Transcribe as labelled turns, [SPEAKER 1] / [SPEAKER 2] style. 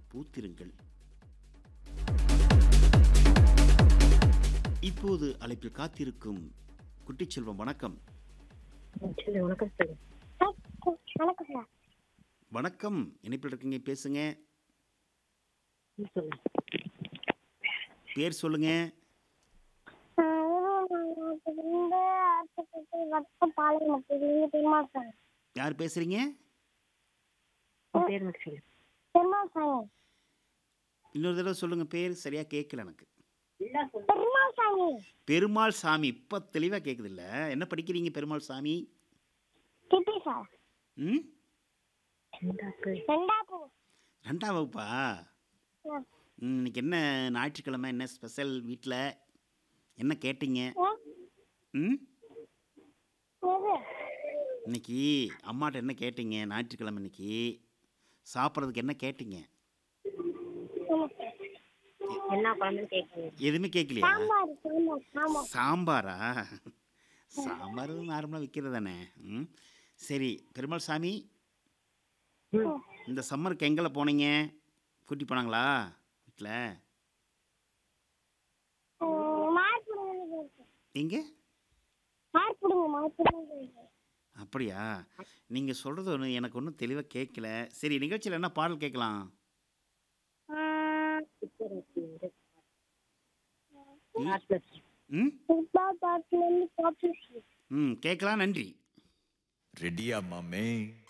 [SPEAKER 1] பூத்திருங்கள் இப்போது அழைப்பில் காத்திருக்கும் குட்டிச்செல்வம் வணக்கம்
[SPEAKER 2] சரி வணக்கம் சார்
[SPEAKER 3] வணக்கம் சார்
[SPEAKER 1] வணக்கம் இணைப்பில் இருக்கீங்க பேசுங்க
[SPEAKER 2] சொல்லுங்க
[SPEAKER 1] பேர் சொல்லுங்க
[SPEAKER 3] இருந்து ஆர்த்தப்பட்டு வட்டம் பாளையமத்திலிருந்து பெருமாள் சாமி
[SPEAKER 1] யார் பேசுறீங்க
[SPEAKER 2] உன் பேர் மட்டும் சொல்லுங்க
[SPEAKER 3] பெருமாள் சாமி
[SPEAKER 1] இன்னொரு தடவை சொல்லுங்க பேர் சரியா கேட்கல எனக்கு
[SPEAKER 3] பெருமாள் சாமி
[SPEAKER 1] பெருமாள் சாமி இப்போ தெளிவாக கேட்குது இல்ல என்ன படிக்கிறீங்க பெருமாள் சாமி
[SPEAKER 3] திட்டி சார்
[SPEAKER 1] ம்
[SPEAKER 2] ரெண்டாப்பு
[SPEAKER 3] ரெண்டாப்பு
[SPEAKER 1] ரெண்டாம் வகுப்பா
[SPEAKER 3] ம்.
[SPEAKER 1] ம், இன்னைக்கு என்ன ஞாயிற்றுக்கிழமை என்ன ஸ்பெஷல் வீட்டில் என்ன கேட்டீங்க ம்
[SPEAKER 3] எது
[SPEAKER 1] இன்னைக்கு அம்மாட்ட என்ன கேட்டீங்க ஞாயிற்றுக்கிழமை இன்னைக்கு சாப்பிட்றதுக்கு என்ன கேட்டீங்க
[SPEAKER 2] என்ன குழம்புன்னு கேட்குறீங்க
[SPEAKER 1] எதுவுமே கேட்கலையா
[SPEAKER 3] சாம்பார் சாம்பார் சாம்பார்
[SPEAKER 1] சாம்பாரா சாம்பார் நார்மலாக விற்கிறது தானே ம் சரி பெருமாள் சாமி இந்த சம்மருக்கு எங்கே போனீங்க கூட்டி போனாங்களா வீட்டில்
[SPEAKER 3] மார் புடுங்க
[SPEAKER 1] எங்கே
[SPEAKER 3] மார் புடுங்க மார் புடுங்க
[SPEAKER 1] அப்படியா நீங்கள் சொல்கிறது ஒன்று எனக்கு ஒன்றும் தெளிவாக கேட்கல சரி நிகழ்ச்சியில் என்ன பாடல் கேட்கலாம் ம்
[SPEAKER 3] சுப்பா பாட்டுல இருந்து பாட்டு
[SPEAKER 1] ம் கேட்கலாம் நன்றி
[SPEAKER 4] ரெடியா மாமே